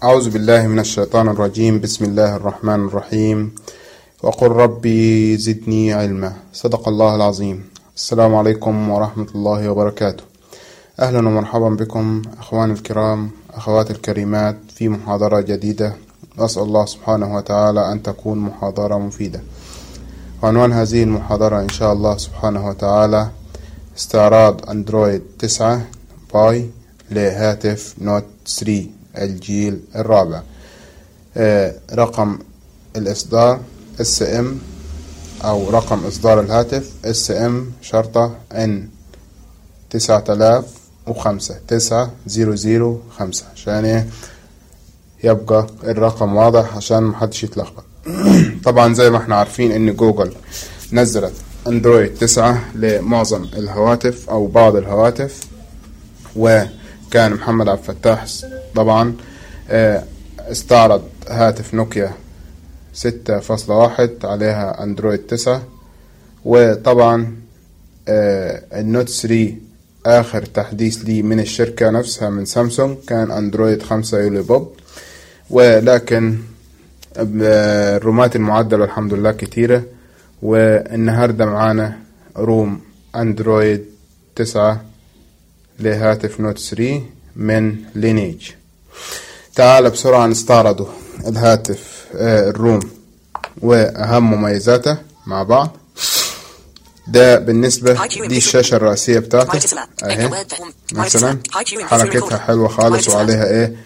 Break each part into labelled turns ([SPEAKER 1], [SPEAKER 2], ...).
[SPEAKER 1] أعوذ بالله من الشيطان الرجيم بسم الله الرحمن الرحيم وقل ربي زدني علما صدق الله العظيم السلام عليكم ورحمة الله وبركاته أهلا ومرحبا بكم أخواني الكرام أخواتي الكريمات في محاضرة جديدة أسأل الله سبحانه وتعالى أن تكون محاضرة مفيدة وعنوان هذه المحاضرة إن شاء الله سبحانه وتعالى استعراض أندرويد 9 باي لهاتف نوت 3 الجيل الرابع آه، رقم الإصدار SM أو رقم إصدار الهاتف SM شرطة N تسعة آلاف وخمسة تسعة زيرو زيرو خمسة عشان إيه يبقى الرقم واضح عشان محدش يتلخبط طبعا زي ما احنا عارفين ان جوجل نزلت اندرويد تسعة لمعظم الهواتف او بعض الهواتف وكان محمد عبد الفتاح طبعا آه، استعرض هاتف نوكيا ستة فاصلة واحد عليها اندرويد تسعة وطبعا آه، النوت 3 اخر تحديث لي من الشركة نفسها من سامسونج كان اندرويد خمسة يولي بوب ولكن الرومات المعدلة الحمد لله كتيرة والنهاردة معانا روم اندرويد تسعة لهاتف نوت 3 من لينيج تعال بسرعة نستعرضه الهاتف آه، الروم وأهم مميزاته مع بعض ده بالنسبة دي الشاشة الرئيسية بتاعته اهي مثلا حركتها حلوة خالص وعليها ايه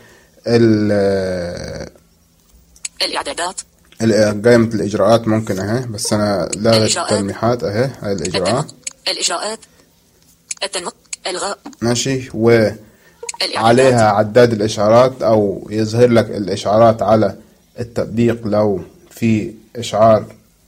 [SPEAKER 1] ال
[SPEAKER 2] الإعدادات
[SPEAKER 1] ال- قائمة الإجراءات ممكن اهي بس أنا لاغي
[SPEAKER 2] الإجراءات.
[SPEAKER 1] التلميحات اهي هاي الإجراءات
[SPEAKER 2] التنق الإجراءات التنق إلغاء
[SPEAKER 1] ماشي وعليها
[SPEAKER 2] الإعدادات
[SPEAKER 1] عداد الإشعارات أو يظهر لك الإشعارات على التطبيق لو في إشعار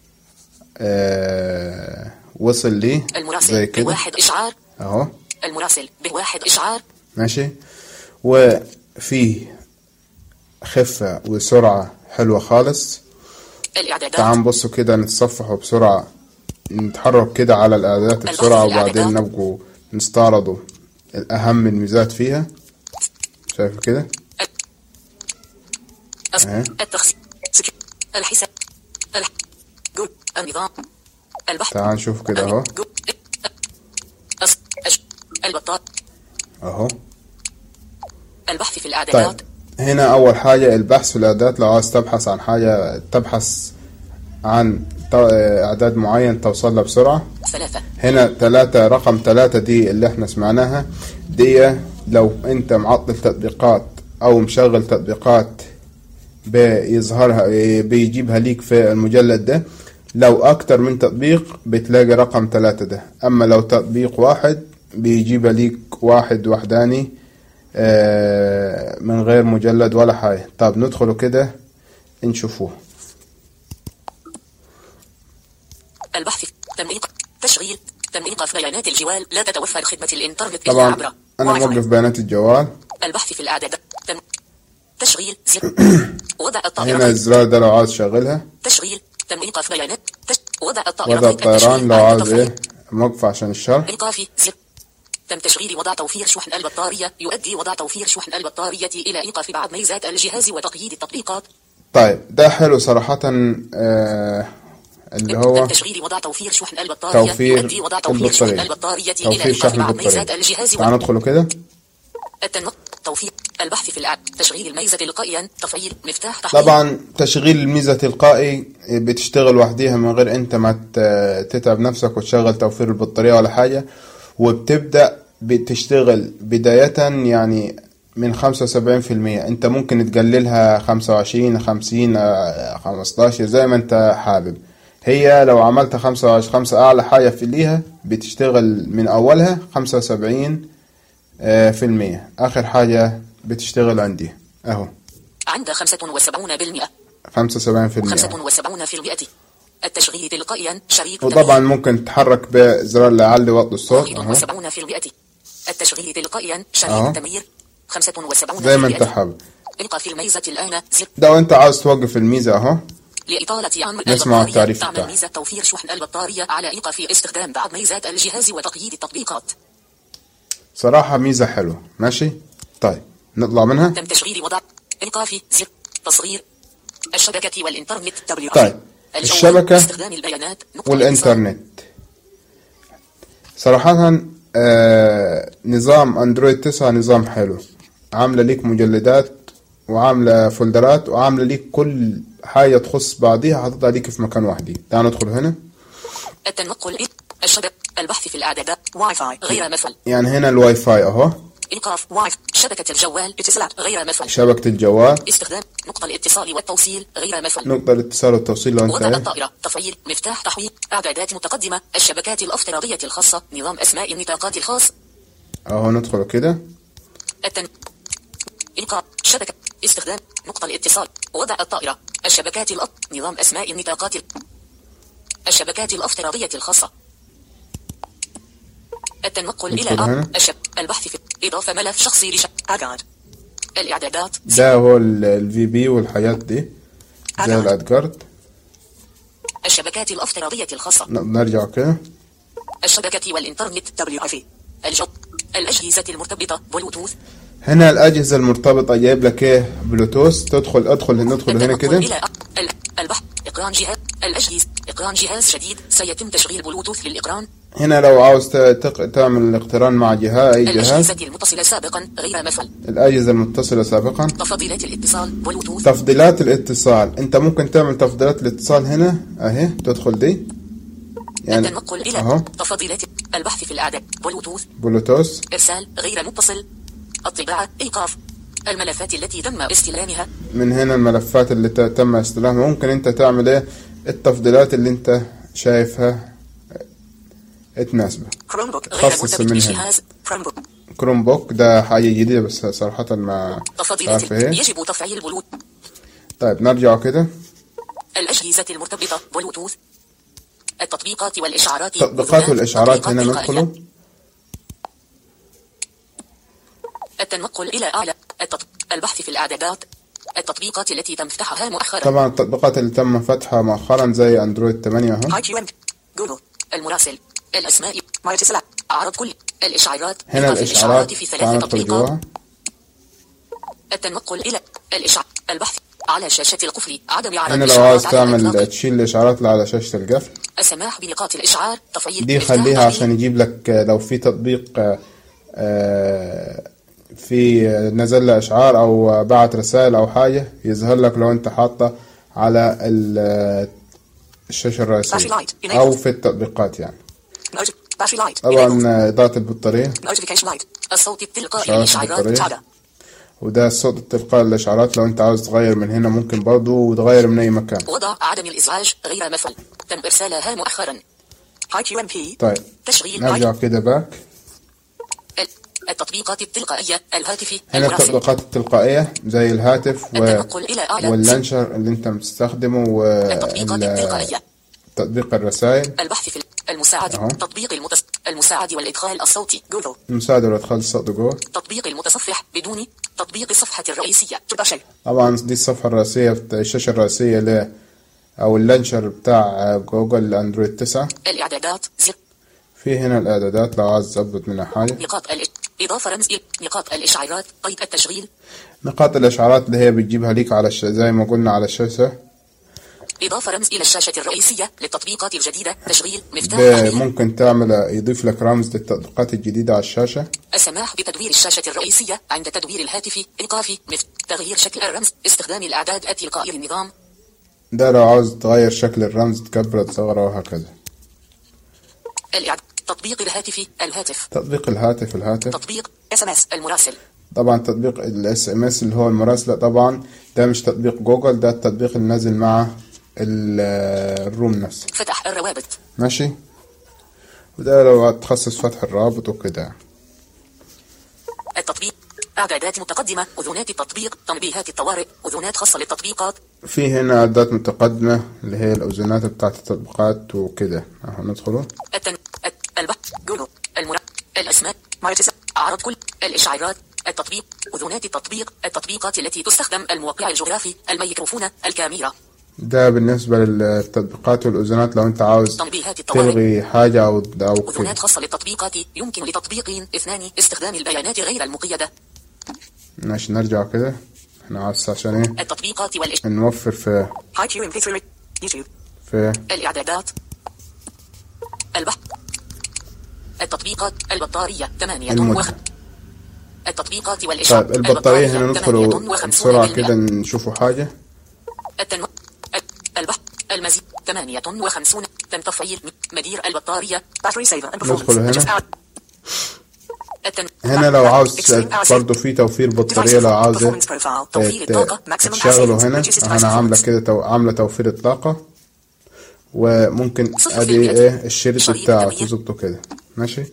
[SPEAKER 1] آه وصل لي زي
[SPEAKER 2] المراسل
[SPEAKER 1] كده
[SPEAKER 2] بواحد إشعار
[SPEAKER 1] أهو
[SPEAKER 2] المراسل بواحد إشعار
[SPEAKER 1] ماشي وفي خفة وسرعة حلوة خالص تعال
[SPEAKER 2] الإعدادات
[SPEAKER 1] نبصوا كده نتصفحوا بسرعة نتحرك كده على الإعدادات بسرعة
[SPEAKER 2] البحث في
[SPEAKER 1] وبعدين
[SPEAKER 2] الإعدادات.
[SPEAKER 1] نبقوا نستعرضوا الأهم الميزات فيها شايف كده
[SPEAKER 2] أص-
[SPEAKER 1] أه.
[SPEAKER 2] التخصيص سك- الحساب الح... جول النظام البحث
[SPEAKER 1] تعال نشوف كده أهو
[SPEAKER 2] جو- أص... أش... البطاط
[SPEAKER 1] أهو
[SPEAKER 2] البحث في
[SPEAKER 1] طيب
[SPEAKER 2] الإعدادات
[SPEAKER 1] هنا أول حاجة البحث في الإعدادات لو عايز تبحث عن حاجة تبحث عن ط- إعداد معين توصل له بسرعة
[SPEAKER 2] ثلاثة
[SPEAKER 1] هنا تلاتة رقم تلاتة دي اللي احنا سمعناها دي لو انت معطل تطبيقات او مشغل تطبيقات بيظهرها بيجيبها ليك في المجلد ده لو اكتر من تطبيق بتلاقي رقم تلاتة ده اما لو تطبيق واحد بيجيبها ليك واحد وحداني آه، من غير مجلد ولا حاجة طب ندخلوا كده نشوفوه
[SPEAKER 2] البحث في تمليق تشغيل تمليق في بيانات الجوال لا تتوفر خدمة الإنترنت إلا
[SPEAKER 1] طبعا
[SPEAKER 2] عبر
[SPEAKER 1] انا
[SPEAKER 2] واي فاي.
[SPEAKER 1] موقف بيانات الجوال
[SPEAKER 2] البحث في الإعدادات تم... تشغيل زر وضع
[SPEAKER 1] هنا
[SPEAKER 2] الطائرة
[SPEAKER 1] الزرار ده لو عايز تشغلها
[SPEAKER 2] تشغيل تمليق في بيانات تش... وضع الطائرة
[SPEAKER 1] وضع الطيران لو عاوز ايه موقف عشان الشرح
[SPEAKER 2] إيقاف زر تم تشغيل وضع توفير شحن البطارية يؤدي وضع توفير شحن البطارية إلى إيقاف بعض ميزات الجهاز وتقييد التطبيقات
[SPEAKER 1] طيب ده حلو صراحة آه اللي هو
[SPEAKER 2] تم تشغيل وضع توفير شحن البطارية
[SPEAKER 1] توفير
[SPEAKER 2] يؤدي وضع توفير شحن
[SPEAKER 1] البطارية
[SPEAKER 2] البطارية إلى
[SPEAKER 1] توفير
[SPEAKER 2] إيقاف
[SPEAKER 1] شحن
[SPEAKER 2] بعض ميزات
[SPEAKER 1] البطارية
[SPEAKER 2] الجهاز
[SPEAKER 1] تعال ندخلوا كده
[SPEAKER 2] التنق توفير البحث في الإعد تشغيل الميزة تلقائيا تفعيل مفتاح تحديد
[SPEAKER 1] طبعا تشغيل الميزة تلقائي بتشتغل وحديها من غير انت ما ت- تتعب نفسك وتشغل توفير البطارية ولا حاجة وبتبدأ بتشتغل بداية يعني من خمسة وسبعين في المية انت ممكن تقللها خمسة وعشرين خمسين خمستاشر زي ما انت حابب هي لو عملت خمسة وعشرين خمسة أعلى حاجة في ليها بتشتغل من أولها خمسة وسبعين في المية آخر حاجة بتشتغل عندي أهو
[SPEAKER 2] عند 75 بالمئة
[SPEAKER 1] خمسة وسبعين في المية
[SPEAKER 2] 75 في المئة التشغيل تلقائيا شريك
[SPEAKER 1] وطبعا ممكن تتحرك بزرار لعلي وطي الصوت اهو
[SPEAKER 2] 71 في المئة التشغيل تلقائيا
[SPEAKER 1] أهو.
[SPEAKER 2] شريك تمرير 75
[SPEAKER 1] زي ما
[SPEAKER 2] في
[SPEAKER 1] انت
[SPEAKER 2] المئة
[SPEAKER 1] حابب
[SPEAKER 2] إيقاف الميزة الآن زر
[SPEAKER 1] ده وانت عاوز توقف الميزة اهو
[SPEAKER 2] لإطالة عمر
[SPEAKER 1] نسمع
[SPEAKER 2] البطارية
[SPEAKER 1] التعريف
[SPEAKER 2] تعمل
[SPEAKER 1] بتاعه.
[SPEAKER 2] ميزة توفير شحن البطارية على إيقاف استخدام بعض ميزات الجهاز وتقييد التطبيقات
[SPEAKER 1] صراحة ميزة حلوة ماشي طيب نطلع منها
[SPEAKER 2] تم تشغيل وضع إيقاف زر تصغير الشبكة والإنترنت WIFI.
[SPEAKER 1] طيب،
[SPEAKER 2] الجوال.
[SPEAKER 1] الشبكة
[SPEAKER 2] استخدام البيانات نقطة الاتصال.
[SPEAKER 1] والإنترنت صراحة آه نظام أندرويد 9 نظام حلو عاملة ليك مجلدات وعاملة فولدرات وعاملة ليك كل حاجة تخص بعضيها حاططها ليك في مكان واحد تعال ندخل هنا
[SPEAKER 2] التنقل إلى الشبكة البحث في الإعدادات واي فاي غير مفعول
[SPEAKER 1] يعني هنا الواي فاي أهو
[SPEAKER 2] إيقاف واي شبكة الجوال اتصالات غير مفعول
[SPEAKER 1] شبكة الجوال
[SPEAKER 2] استخدام نقطة الاتصال والتوصيل غير مفعول
[SPEAKER 1] نقطة الاتصال والتوصيل لو انت
[SPEAKER 2] وضع
[SPEAKER 1] ايه
[SPEAKER 2] الطائرة تفعيل مفتاح تحويل إعدادات متقدمة الشبكات الافتراضية الخاصة نظام أسماء النطاقات الخاص
[SPEAKER 1] اهو ندخل كده
[SPEAKER 2] التن إلقاء شبكة استخدام نقطة الاتصال وضع الطائرة الشبكات الأط نظام أسماء النطاقات ال... الشبكات الافتراضية الخاصة التنقل إلى
[SPEAKER 1] ندخل هنا.
[SPEAKER 2] آ- الشب... البحث في إضافة ملف شخصي لش... أجاد الإعدادات
[SPEAKER 1] ده هو الفي بي والحاجات دي زي
[SPEAKER 2] أنا.
[SPEAKER 1] الادجارد
[SPEAKER 2] الشبكات الافتراضية الخاصة
[SPEAKER 1] ن- نرجع كده
[SPEAKER 2] الشبكة والإنترنت WIFI الجو الأجهزة المرتبطة بلوتوث
[SPEAKER 1] هنا الأجهزة المرتبطة جايب لك إيه بلوتوث تدخل أدخل ندخل هنا
[SPEAKER 2] التنقل
[SPEAKER 1] كده
[SPEAKER 2] إلى أ- ال- البحث إقران جهاز الأجهزة إقران جهاز جديد سيتم تشغيل بلوتوث للإقران
[SPEAKER 1] هنا لو عاوز ت- تق- تعمل الاقتران مع جهاز أي جهاز
[SPEAKER 2] الأجهزة المتصلة سابقا غير مفعول
[SPEAKER 1] الأجهزة المتصلة سابقا
[SPEAKER 2] تفاضيلات الاتصال بلوتوث
[SPEAKER 1] تفضيلات الاتصال أنت ممكن تعمل تفضيلات الاتصال هنا أهي تدخل دي يعني
[SPEAKER 2] التنقل إلى
[SPEAKER 1] أهو
[SPEAKER 2] تفاضيلات البحث في الأعداد بلوتوث
[SPEAKER 1] بلوتوث
[SPEAKER 2] إرسال غير متصل الطباعة إيقاف الملفات التي تم استلامها
[SPEAKER 1] من هنا الملفات اللي ت- تم استلامها ممكن أنت تعمل إيه التفضيلات اللي أنت شايفها تناسبك
[SPEAKER 2] كروم بوك غير
[SPEAKER 1] خصص
[SPEAKER 2] مرتبط
[SPEAKER 1] منها.
[SPEAKER 2] بجهاز كروم بوك
[SPEAKER 1] كروم بوك ده حاجة جديدة بس صراحة ما
[SPEAKER 2] تفاضيلات
[SPEAKER 1] عارف إيه
[SPEAKER 2] يجب تفعيل بلوتوث
[SPEAKER 1] طيب نرجع كده
[SPEAKER 2] الأجهزة المرتبطة بلوتوث التطبيقات والإشعارات
[SPEAKER 1] التطبيقات
[SPEAKER 2] وذونات
[SPEAKER 1] والإشعارات
[SPEAKER 2] تطبيقات
[SPEAKER 1] هنا
[SPEAKER 2] تلقائية.
[SPEAKER 1] ندخله
[SPEAKER 2] التنقل إلى أعلى التط... البحث في الإعدادات التطبيقات التي تم فتحها مؤخرا
[SPEAKER 1] طبعا التطبيقات اللي تم فتحها مؤخرا زي اندرويد 8 اهو
[SPEAKER 2] هاي كيو ام جوجل المراسل الأسماء ما اتصالات أعرض كل الإشعارات
[SPEAKER 1] هنا
[SPEAKER 2] إيقاف
[SPEAKER 1] الاشعارات
[SPEAKER 2] في
[SPEAKER 1] تعال
[SPEAKER 2] ثلاث
[SPEAKER 1] ندخل
[SPEAKER 2] تطبيقات
[SPEAKER 1] جواها
[SPEAKER 2] التنقل إلى الإشعار البحث على شاشة القفل عدم عرض
[SPEAKER 1] هنا لو
[SPEAKER 2] الإشعارات
[SPEAKER 1] عاوز
[SPEAKER 2] على
[SPEAKER 1] تعمل
[SPEAKER 2] الإطلاق.
[SPEAKER 1] تشيل الاشعارات اللي على شاشة القفل
[SPEAKER 2] السماح بنقاط الإشعار تفعيل
[SPEAKER 1] دي
[SPEAKER 2] مفتاح
[SPEAKER 1] خليها
[SPEAKER 2] تحويل.
[SPEAKER 1] عشان يجيب لك لو في تطبيق آه، آه، في نزل له اشعار او بعت رسائل او حاجة يظهر لك لو انت حاطه على ال- الشاشة الرئيسية او في التطبيقات يعني
[SPEAKER 2] Notif- battery light Enabled.
[SPEAKER 1] طبعا اضاءة البطارية
[SPEAKER 2] notification light الصوت التلقائي
[SPEAKER 1] إشعارات
[SPEAKER 2] للإشعارات
[SPEAKER 1] البطارية.
[SPEAKER 2] تابع
[SPEAKER 1] وده الصوت التلقائي للاشعارات لو انت عاوز تغير من هنا ممكن برضه وتغير من اي مكان
[SPEAKER 2] وضع عدم الإزعاج غير مفعول تم إرسالها مؤخرا هاي كيو ام بي
[SPEAKER 1] طيب
[SPEAKER 2] تشغيل
[SPEAKER 1] نرجع
[SPEAKER 2] هاي
[SPEAKER 1] كده باك
[SPEAKER 2] ال- التطبيقات التلقائية الهاتفي
[SPEAKER 1] هنا
[SPEAKER 2] المراسل
[SPEAKER 1] التطبيقات التلقائية زي الهاتف و...
[SPEAKER 2] التنقل إلى أعلى
[SPEAKER 1] واللانشر اللي انت بتستخدمه
[SPEAKER 2] التطبيقات التلقائية
[SPEAKER 1] وتطبيق الرسائل
[SPEAKER 2] البحث في المساعد
[SPEAKER 1] أهو.
[SPEAKER 2] تطبيق المتص... المساعد والإدخال الصوتي جوجل
[SPEAKER 1] المساعدة لإدخال الصوت جوه
[SPEAKER 2] تطبيق المتصفح بدون تطبيق الصفحة الرئيسية تباشر
[SPEAKER 1] طبعا دي الصفحة الرئيسية بتاع الشاشة الرئيسية ل أو اللانشر بتاع جوجل أندرويد 9
[SPEAKER 2] الإعدادات زر
[SPEAKER 1] في هنا الإعدادات لو عايز تظبط منها حاجة
[SPEAKER 2] نقاط ال... إضافة رمز إلى نقاط الإشعارات قيد التشغيل
[SPEAKER 1] نقاط الإشعارات اللي هي بتجيبها ليك على الش... زي ما قلنا على الشاشة
[SPEAKER 2] إضافة رمز إلى الشاشة الرئيسية للتطبيقات الجديدة تشغيل مفتاح
[SPEAKER 1] ب...
[SPEAKER 2] تحميل
[SPEAKER 1] ممكن تعمل يضيف لك رمز للتطبيقات الجديدة على الشاشة
[SPEAKER 2] السماح بتدوير الشاشة الرئيسية عند تدوير الهاتف إيقاف مف... تغيير شكل الرمز استخدام الأعداد التلقائية للنظام
[SPEAKER 1] ده لو عاوز تغير شكل الرمز تكبره تصغره وهكذا
[SPEAKER 2] الإعد... تطبيق الهاتف الهاتف
[SPEAKER 1] تطبيق الهاتف الهاتف
[SPEAKER 2] تطبيق اس ام اس المراسل
[SPEAKER 1] طبعا تطبيق الاس ام اس اللي هو المراسلة طبعا ده مش تطبيق جوجل ده التطبيق اللي نازل مع ال- الروم نفسه
[SPEAKER 2] فتح الروابط
[SPEAKER 1] ماشي وده لو هتخصص فتح الرابط وكده
[SPEAKER 2] التطبيق إعدادات متقدمة أذونات التطبيق تنبيهات الطوارئ أذونات خاصة للتطبيقات
[SPEAKER 1] في هنا اعدادات متقدمة اللي هي الاذونات بتاعت التطبيقات وكده اهو ندخله
[SPEAKER 2] التن... الت- البحث جوجل المرا... الأسماء ما يتسع أعرض كل الإشعارات التطبيق أذونات التطبيق التطبيقات التي تستخدم الموقع الجغرافي الميكروفون الكاميرا
[SPEAKER 1] ده بالنسبة للتطبيقات والاذونات لو انت عاوز
[SPEAKER 2] تنبيهات الطوارئ
[SPEAKER 1] تلغي حاجة او او كده
[SPEAKER 2] أذونات خاصة للتطبيقات يمكن لتطبيق اثنان استخدام البيانات غير المقيدة
[SPEAKER 1] ماشي نرجع كده احنا عاوز عشان ايه
[SPEAKER 2] التطبيقات والإش
[SPEAKER 1] نوفر في
[SPEAKER 2] هاي كيو ام في يوتيوب
[SPEAKER 1] في
[SPEAKER 2] الإعدادات البحث التطبيقات البطارية ثمانية
[SPEAKER 1] المدة.
[SPEAKER 2] وخ... التطبيقات والإشعاع
[SPEAKER 1] طيب البطارية هنا ندخل
[SPEAKER 2] 58%
[SPEAKER 1] بسرعة كده نشوفوا حاجة
[SPEAKER 2] التنو... البحث المزيد 58 تم تفعيل مدير البطارية battery saver and
[SPEAKER 1] ندخل
[SPEAKER 2] performance
[SPEAKER 1] هنا.
[SPEAKER 2] التن...
[SPEAKER 1] هنا لو عاوز
[SPEAKER 2] Extreme power
[SPEAKER 1] برضه في توفير بطارية لو عاوز
[SPEAKER 2] Performance profile. توفير الطاقة maximum power
[SPEAKER 1] تشغله
[SPEAKER 2] savings.
[SPEAKER 1] هنا
[SPEAKER 2] Reduces device
[SPEAKER 1] انا عاملة
[SPEAKER 2] performance.
[SPEAKER 1] كده تو... عاملة توفير الطاقة وممكن
[SPEAKER 2] صفر في
[SPEAKER 1] ادي
[SPEAKER 2] المية.
[SPEAKER 1] ايه الشريط
[SPEAKER 2] شريط
[SPEAKER 1] بتاعه
[SPEAKER 2] تمييز.
[SPEAKER 1] تظبطه كده ماشي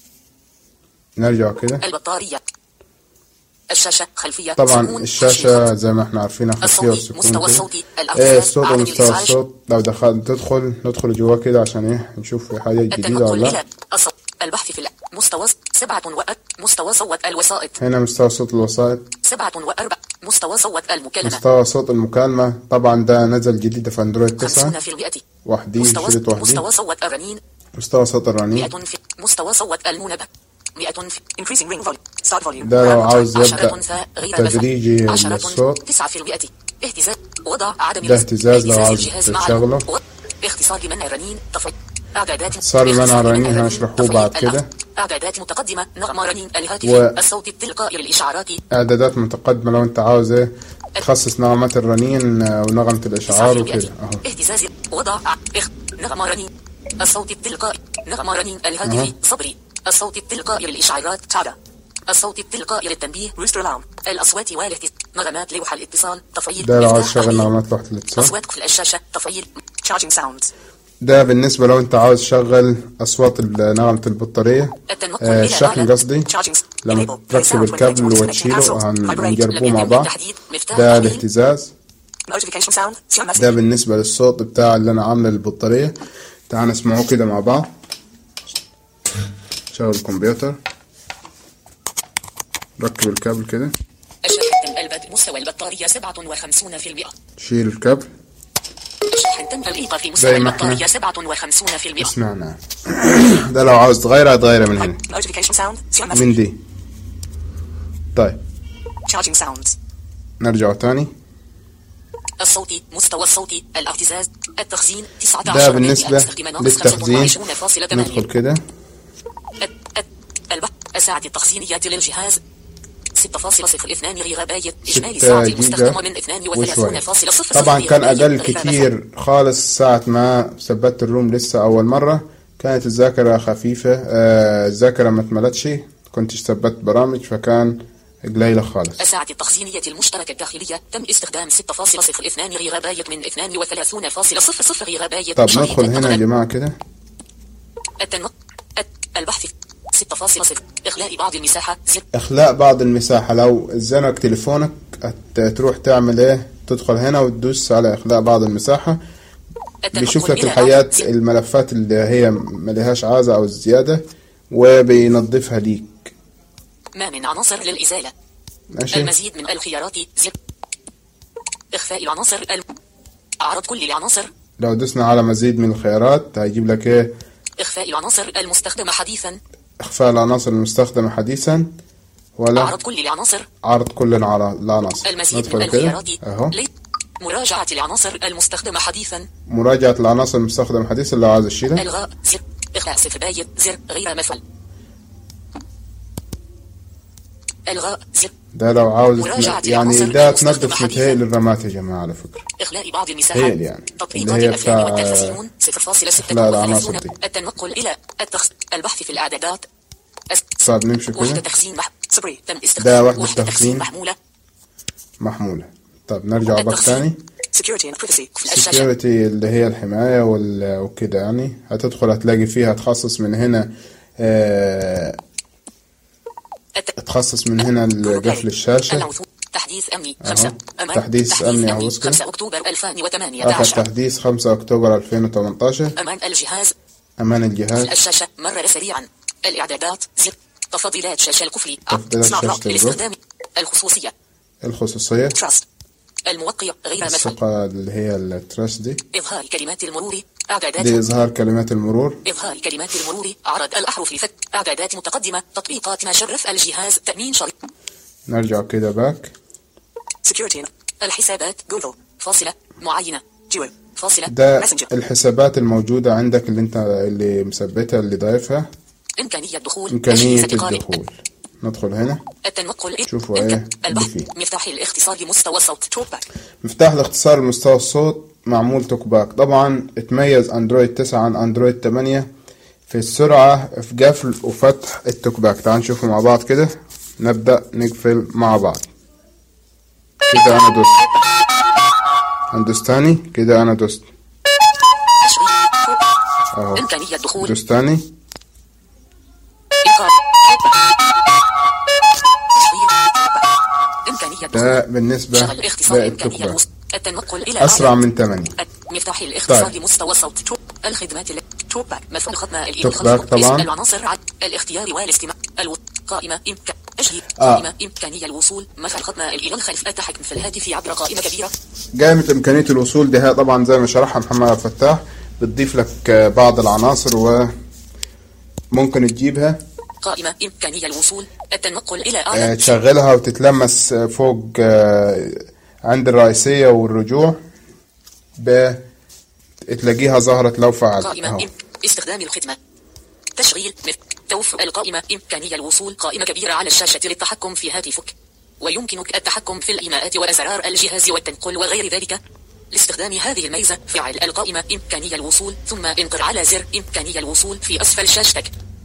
[SPEAKER 1] نرجع كده
[SPEAKER 2] البطارية الشاشة خلفية
[SPEAKER 1] طبعا
[SPEAKER 2] سكون، خشية
[SPEAKER 1] الشاشة زي ما احنا عارفينها خلفية
[SPEAKER 2] الصوتي
[SPEAKER 1] والسكون
[SPEAKER 2] مستوى
[SPEAKER 1] كده.
[SPEAKER 2] الصوتي
[SPEAKER 1] ايه
[SPEAKER 2] الأرتفاع
[SPEAKER 1] الصوت
[SPEAKER 2] عدم
[SPEAKER 1] ومستوى
[SPEAKER 2] الإزعاج
[SPEAKER 1] الصوت لو دخل تدخل ندخل جواه كده عشان ايه نشوف في حاجة جديدة
[SPEAKER 2] التنقل
[SPEAKER 1] ولا لا
[SPEAKER 2] إلى الصوت البحث في ال- مستوى سبعة وأ مستوى صوت الوسائط
[SPEAKER 1] هنا مستوى صوت الوسائط
[SPEAKER 2] سبعة وأربع مستوى صوت المكالمة
[SPEAKER 1] مستوى صوت المكالمة طبعا ده نزل جديد في اندرويد 9
[SPEAKER 2] خمسون في المئة
[SPEAKER 1] وحدي
[SPEAKER 2] مستوى
[SPEAKER 1] شريط وحدي
[SPEAKER 2] مستوى صوت الرنين
[SPEAKER 1] مستوى صوت الرنين
[SPEAKER 2] مئة في مستوى صوت المنبه مئة في increasing ring volume start volume
[SPEAKER 1] ده لو عاوز
[SPEAKER 2] عشرة
[SPEAKER 1] يبدأ
[SPEAKER 2] ف- غير مفعول.
[SPEAKER 1] تدريجي
[SPEAKER 2] عشرة
[SPEAKER 1] الصوت.
[SPEAKER 2] تسعة في المئة اهتزاز وضع عدم
[SPEAKER 1] ده اهتزاز لو
[SPEAKER 2] اهتزاز
[SPEAKER 1] عاوز
[SPEAKER 2] الجهاز مع
[SPEAKER 1] تشغله.
[SPEAKER 2] و- اختصار منع الرنين تفعيل اعدادات
[SPEAKER 1] اختصار منع
[SPEAKER 2] اختصار
[SPEAKER 1] الرنين
[SPEAKER 2] منع
[SPEAKER 1] هنشرحه
[SPEAKER 2] تفعيل
[SPEAKER 1] بعد
[SPEAKER 2] الأخ-
[SPEAKER 1] كده.
[SPEAKER 2] اعدادات متقدمة نغمة رنين الهاتف
[SPEAKER 1] و-
[SPEAKER 2] الصوت التلقائي للاشعارات
[SPEAKER 1] اعدادات متقدمة لو انت عاوز ايه تخصص نغمات الرنين آه، ونغمة الاشعار وكده اهو
[SPEAKER 2] اهتزاز وضع اخ نغمة رنين الصوت التلقائي نغمة رنين
[SPEAKER 1] أها.
[SPEAKER 2] الهاتف صبري الصوت التلقائي للإشعارات تابع الصوت التلقائي للتنبيه ريستر لام الأصوات والاهتزاز نغمات لوحة الاتصال تفعيل
[SPEAKER 1] ده لو عاوز
[SPEAKER 2] مفتاح
[SPEAKER 1] تشغل
[SPEAKER 2] تقليل.
[SPEAKER 1] نغمات لوحة الاتصال
[SPEAKER 2] أصوات قفل الشاشة تفعيل charging sounds
[SPEAKER 1] ده بالنسبة لو انت عاوز تشغل اصوات ال- نغمة البطارية
[SPEAKER 2] التنقل
[SPEAKER 1] آه،
[SPEAKER 2] إلى
[SPEAKER 1] الشحن
[SPEAKER 2] آلة
[SPEAKER 1] قصدي
[SPEAKER 2] charging
[SPEAKER 1] لما
[SPEAKER 2] enable.
[SPEAKER 1] تركب
[SPEAKER 2] Sound
[SPEAKER 1] الكابل
[SPEAKER 2] when
[SPEAKER 1] وتشيله
[SPEAKER 2] connecting console.
[SPEAKER 1] هن-
[SPEAKER 2] Vibrate.
[SPEAKER 1] هنجربوه
[SPEAKER 2] لم
[SPEAKER 1] مع
[SPEAKER 2] يتم
[SPEAKER 1] بعض
[SPEAKER 2] تحديد مفتاح
[SPEAKER 1] ده
[SPEAKER 2] تقليل.
[SPEAKER 1] الاهتزاز
[SPEAKER 2] notification sound سيون
[SPEAKER 1] ده بالنسبة للصوت بتاع اللي انا عامله للبطارية تعال نسمعوه كده مع بعض شغل الكمبيوتر ركب الكابل كده
[SPEAKER 2] الشحن البد مستوى البطارية 57%
[SPEAKER 1] شيل الكابل
[SPEAKER 2] الشحن تم الإيقاف في
[SPEAKER 1] زي
[SPEAKER 2] مستوى
[SPEAKER 1] ما احنا
[SPEAKER 2] البطارية 57%
[SPEAKER 1] سمعنا ده لو عاوز تغيرها هتغيرها من هنا
[SPEAKER 2] notification sound سيون
[SPEAKER 1] من دي طيب
[SPEAKER 2] charging sounds
[SPEAKER 1] نرجع تاني
[SPEAKER 2] الصوتي مستوى الصوتي الاهتزاز التخزين 19
[SPEAKER 1] ده بالنسبة
[SPEAKER 2] استخدام ناقص
[SPEAKER 1] للتخزين
[SPEAKER 2] 25.8
[SPEAKER 1] ندخل كده
[SPEAKER 2] الت- الت- البحث الساعة التخزينية للجهاز 6.02 غير بايت إجمالي
[SPEAKER 1] 6
[SPEAKER 2] ساعة
[SPEAKER 1] جيجا
[SPEAKER 2] مستخدمة من
[SPEAKER 1] وشوية
[SPEAKER 2] 32.00
[SPEAKER 1] طبعا كان
[SPEAKER 2] غير بايت
[SPEAKER 1] اقل
[SPEAKER 2] غير
[SPEAKER 1] كتير خالص ساعة ما ثبت الروم لسه اول مرة كانت الذاكرة خفيفة آه الذاكرة ما اتملتش كنتش ثبت برامج فكان قليلة خالص
[SPEAKER 2] الساعة التخزينية المشتركة الداخلية تم استخدام 6.02 غير بايت من 32.00 غير بايت
[SPEAKER 1] طب
[SPEAKER 2] شريط
[SPEAKER 1] ندخل هنا يا
[SPEAKER 2] النقل.
[SPEAKER 1] جماعة كده
[SPEAKER 2] التنمق الت- البحث 6.0 إخلاء بعض المساحة زر
[SPEAKER 1] اخلاء بعض المساحة لو زنك تليفونك هت- تروح تعمل ايه تدخل هنا وتدوس على اخلاء بعض المساحة
[SPEAKER 2] التنقل
[SPEAKER 1] بيشوف لك
[SPEAKER 2] إلى
[SPEAKER 1] الحاجات
[SPEAKER 2] زر.
[SPEAKER 1] الملفات اللي هي ملهاش عازة او الزيادة وبينظفها ليك
[SPEAKER 2] ما من عناصر للإزالة
[SPEAKER 1] ماشي
[SPEAKER 2] المزيد من الخيارات زر إخفاء العناصر الم... أعرض كل العناصر
[SPEAKER 1] لو دسنا على مزيد من الخيارات هيجيب لك ايه
[SPEAKER 2] إخفاء العناصر المستخدمة حديثا
[SPEAKER 1] اخفاء العناصر المستخدمة حديثا ولا
[SPEAKER 2] أعرض كل العناصر
[SPEAKER 1] عرض كل العر- العناصر
[SPEAKER 2] المزيد من
[SPEAKER 1] ندخل كده
[SPEAKER 2] الخيارات
[SPEAKER 1] اهو
[SPEAKER 2] لي... مراجعة العناصر المستخدمة حديثا
[SPEAKER 1] مراجعة العناصر المستخدمة حديثا لو عايز اشيلها
[SPEAKER 2] إلغاء زر إخلاء صفر بايت زر غير مفعول إلغاء زر
[SPEAKER 1] ده لو عاوز
[SPEAKER 2] مراجعة
[SPEAKER 1] يعني
[SPEAKER 2] العناصر
[SPEAKER 1] ده
[SPEAKER 2] المستخدمة
[SPEAKER 1] تنظف
[SPEAKER 2] حديثاً.
[SPEAKER 1] متهيألي الرامات يا جماعة على فكرة
[SPEAKER 2] إخلاء بعض المساحات
[SPEAKER 1] هي اللي يعني.
[SPEAKER 2] تطبيقات
[SPEAKER 1] اللي هي
[SPEAKER 2] الأفلام
[SPEAKER 1] بتاع-
[SPEAKER 2] والتلفزيون
[SPEAKER 1] إخلاء العناصر
[SPEAKER 2] 0.36
[SPEAKER 1] دي.
[SPEAKER 2] التنقل إلى التخص... البحث في الإعدادات أس...
[SPEAKER 1] طب نمشي
[SPEAKER 2] وحدة
[SPEAKER 1] كده
[SPEAKER 2] تخزين مح... صبري تم استخدام
[SPEAKER 1] وحدة تخزين.
[SPEAKER 2] تخزين محمولة
[SPEAKER 1] محمولة طب نرجع باك
[SPEAKER 2] التخزين.
[SPEAKER 1] تاني
[SPEAKER 2] security and privacy في الشاشة
[SPEAKER 1] سكيورتي اللي هي الحماية وال- وكده يعني هتدخل هتلاقي فيها تخصص من هنا آه،
[SPEAKER 2] الت...
[SPEAKER 1] تخصص من هنا قفل الشاشة
[SPEAKER 2] الموثوق تحديث أمني
[SPEAKER 1] أهو.
[SPEAKER 2] خمسة أمان
[SPEAKER 1] تحديث أمني أهو اسكت.
[SPEAKER 2] 5 أكتوبر
[SPEAKER 1] آخر
[SPEAKER 2] 2018
[SPEAKER 1] تحديث 5 أكتوبر 2018
[SPEAKER 2] أمان الجهاز
[SPEAKER 1] أمان الجهاز
[SPEAKER 2] الشاشة مرر سريعا الإعدادات زر تفضيلات شاشة الكفل
[SPEAKER 1] تفضيلات
[SPEAKER 2] Smart
[SPEAKER 1] شاشة
[SPEAKER 2] lock للاستخدام الخصوصية
[SPEAKER 1] الخصوصية
[SPEAKER 2] trust الموقع غير مفعول
[SPEAKER 1] الثقة اللي هي التراست دي
[SPEAKER 2] إظهار كلمات المرور
[SPEAKER 1] دي
[SPEAKER 2] إعدادات
[SPEAKER 1] إظهار كلمات المرور
[SPEAKER 2] إظهار كلمات المرور عرض الأحرف لفك إعدادات متقدمة تطبيقات ما شرف الجهاز تأمين شرط
[SPEAKER 1] نرجع كده باك
[SPEAKER 2] security الحسابات جوجل فاصلة معينة جيو فاصلة
[SPEAKER 1] ده
[SPEAKER 2] ماسنجر
[SPEAKER 1] الحسابات الموجودة عندك اللي انت اللي مثبتها اللي ضايفها
[SPEAKER 2] إمكانية دخول
[SPEAKER 1] إمكانية
[SPEAKER 2] أجهزة قارئ.
[SPEAKER 1] الدخول ندخل هنا
[SPEAKER 2] التنقل إلى
[SPEAKER 1] شوفوا
[SPEAKER 2] إمكان-
[SPEAKER 1] إيه اللي
[SPEAKER 2] البحث
[SPEAKER 1] فيه.
[SPEAKER 2] مفتاح الاختصار لمستوى الصوت توك باك
[SPEAKER 1] مفتاح الاختصار لمستوى الصوت معمول توك باك طبعا اتميز اندرويد 9 عن اندرويد 8 في السرعة في قفل وفتح التوك باك تعال نشوفه مع بعض كده نبدأ نقفل مع بعض كده انا دوست هندوس تاني كده انا دوست
[SPEAKER 2] تشغيل توك.
[SPEAKER 1] اهو
[SPEAKER 2] إمكانية دخول
[SPEAKER 1] دوست تاني
[SPEAKER 2] إنقاذ تشغيل إمكانية دخول
[SPEAKER 1] ده بالنسبة
[SPEAKER 2] شغل اختصار
[SPEAKER 1] للتوك
[SPEAKER 2] إمكانية
[SPEAKER 1] باك
[SPEAKER 2] الوصول التنقل إلى
[SPEAKER 1] اسرع
[SPEAKER 2] أعلى.
[SPEAKER 1] من 8
[SPEAKER 2] مفتاح الاختصار
[SPEAKER 1] طيب.
[SPEAKER 2] لمستوى الصوت توك الخدمات ال- توك باك مفعول ختم الإيميل
[SPEAKER 1] توك
[SPEAKER 2] خلفه.
[SPEAKER 1] باك طبعاً.
[SPEAKER 2] اسم العناصر عد الاختيار والاستماع الو... قائمة إمكان أجهزة
[SPEAKER 1] آه.
[SPEAKER 2] قائمة إمكانية الوصول مفعول ختم الإيميل خلف التحكم في الهاتف عبر قائمة كبيرة
[SPEAKER 1] قائمة إمكانية الوصول دي هي طبعا زي ما شرحها محمد عبد الفتاح بتضيف لك آه، بعض العناصر وممكن تجيبها
[SPEAKER 2] قائمة إمكانية الوصول التنقل إلى
[SPEAKER 1] آه،
[SPEAKER 2] أعلى
[SPEAKER 1] تشغلها وتتلمس آه، فوق آه، عند الرئيسية والرجوع ب تلاقيها ظهرت لو فعلت
[SPEAKER 2] قائمة
[SPEAKER 1] أهو.
[SPEAKER 2] إم... استخدام الخدمة تشغيل مثل توفر القائمة إمكانية الوصول قائمة كبيرة على الشاشة للتحكم في هاتفك ويمكنك التحكم في الإيماءات وأزرار الجهاز والتنقل وغير ذلك لاستخدام هذه الميزة فعل القائمة إمكانية الوصول ثم انقر على زر إمكانية الوصول في أسفل شاشتك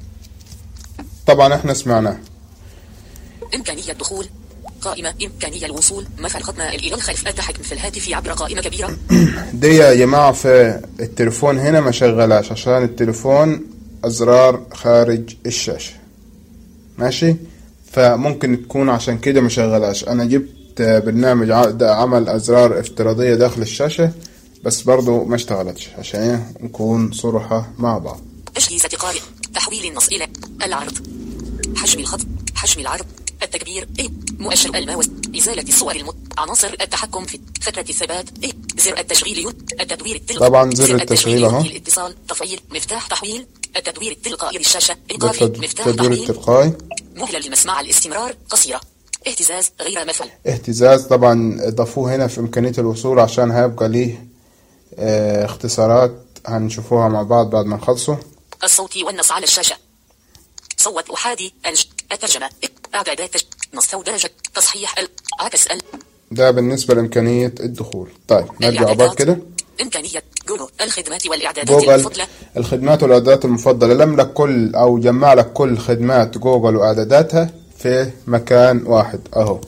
[SPEAKER 1] طبعا احنا سمعناه
[SPEAKER 2] إمكانية الدخول قائمة إمكانية الوصول مفعل ختم الإيميل خلف التحكم في الهاتف عبر قائمة كبيرة
[SPEAKER 1] دي يا جماعة في التليفون هنا ما شغلاش عشان التليفون أزرار خارج الشاشة ماشي فممكن تكون عشان كده ما شغلاش أنا جبت برنامج ع- ده عمل أزرار افتراضية داخل الشاشة بس برضو ما اشتغلتش عشان إيه نكون صراحة مع بعض
[SPEAKER 2] أجهزة قارئ تحويل النص إلى العرض حجم الخط حجم العرض التكبير إيه مؤشر الماوس إزالة الصور المت... عناصر التحكم في فترة الثبات إيه زر التشغيل ين... التدوير التلقائي
[SPEAKER 1] طبعاً زر التشغيل أهو.
[SPEAKER 2] ينهي الاتصال تفعيل مفتاح تحويل التدوير التلقائي للشاشة
[SPEAKER 1] ده
[SPEAKER 2] إيقاف
[SPEAKER 1] التد-
[SPEAKER 2] مفتاح
[SPEAKER 1] التدوير
[SPEAKER 2] تحويل
[SPEAKER 1] التلقائي
[SPEAKER 2] مهلة للمسمع الاستمرار قصيرة اهتزاز غير مفعول
[SPEAKER 1] اهتزاز طبعا ضافوه هنا في إمكانية الوصول عشان هيبقى ليه اه اختصارات هنشوفوها مع بعض بعد ما نخلصه
[SPEAKER 2] الصوت والنص على الشاشة صوت أحادي الج... الترجمة إعدادات تج... نص ودرجة تصحيح ال... عكس ال...
[SPEAKER 1] ده بالنسبة لإمكانية الدخول طيب نرجع بعض
[SPEAKER 2] الإعدادات.
[SPEAKER 1] كده
[SPEAKER 2] إمكانية جوجل الخدمات والإعدادات
[SPEAKER 1] جوجل
[SPEAKER 2] المفضلة
[SPEAKER 1] الخدمات والإعدادات المفضلة لم لك كل أو جمع لك كل خدمات جوجل وإعداداتها في مكان واحد أهو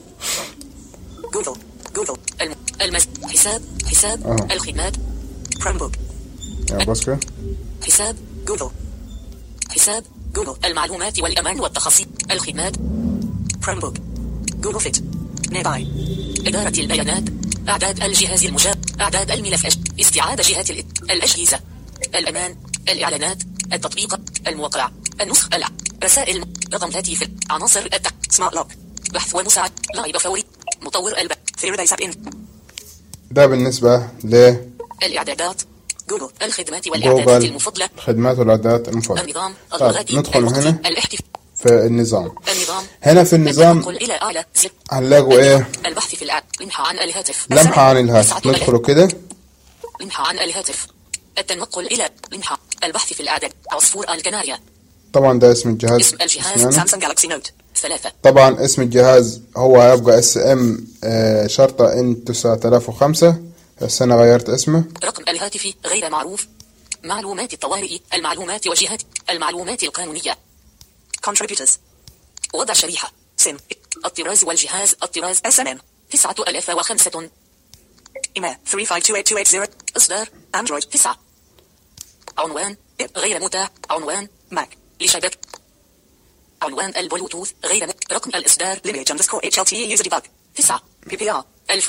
[SPEAKER 2] جوجل جوجل الم... المز... حساب حساب
[SPEAKER 1] أهو.
[SPEAKER 2] الخدمات كروم بوك
[SPEAKER 1] يعني بص كده
[SPEAKER 2] حساب جوجل حساب جوجل المعلومات والأمان والتخصيص الخدمات كروم بوك جوجل فيت نيباي إدارة البيانات أعداد الجهاز المجاب أعداد الملف أج... استيعاب جهات ال... الأجهزة الأمان الإعلانات التطبيق الموقع النسخ الع... رسائل رقم هاتف عناصر الت... سمارت لوك بحث ومساعد لعب فوري مطور الب ثيرودايس إن
[SPEAKER 1] ده بالنسبة لجوجل
[SPEAKER 2] الإعدادات جوجل الخدمات والإعدادات المفضلة
[SPEAKER 1] الخدمات والإعدادات المفضلة
[SPEAKER 2] النظام
[SPEAKER 1] طيب
[SPEAKER 2] اللغات
[SPEAKER 1] ندخل
[SPEAKER 2] الوقت،
[SPEAKER 1] هنا
[SPEAKER 2] الاحتف...
[SPEAKER 1] في النظام
[SPEAKER 2] النظام
[SPEAKER 1] هنا في النظام
[SPEAKER 2] التنقل إلى أعلى زر
[SPEAKER 1] هنلاقوا إيه
[SPEAKER 2] البحث في الأعلى لمحة عن الهاتف
[SPEAKER 1] لمحة عن الهاتف
[SPEAKER 2] تسعة
[SPEAKER 1] ندخله كده
[SPEAKER 2] لمحة عن الهاتف التنقل إلى لمحة البحث في الأعداد عصفور الكناريا
[SPEAKER 1] طبعا ده اسم الجهاز
[SPEAKER 2] اسم الجهاز
[SPEAKER 1] اسمعني.
[SPEAKER 2] سامسونج جالاكسي نوت ثلاثة
[SPEAKER 1] طبعا اسم الجهاز هو هيبقى اس ام شرطة ان 9005 بس انا غيرت اسمه
[SPEAKER 2] رقم الهاتف غير معروف معلومات الطوارئ المعلومات وجهات المعلومات القانونية contributors وضع شريحة سم الطراز والجهاز الطراز SMM 9005 إيميل 3528280 إصدار أندرويد 9 عنوان غير متاح عنوان ماك لشبكة عنوان البلوتوث غير مت... رقم الإصدار lineage underscore HLTE user debug 9 PPR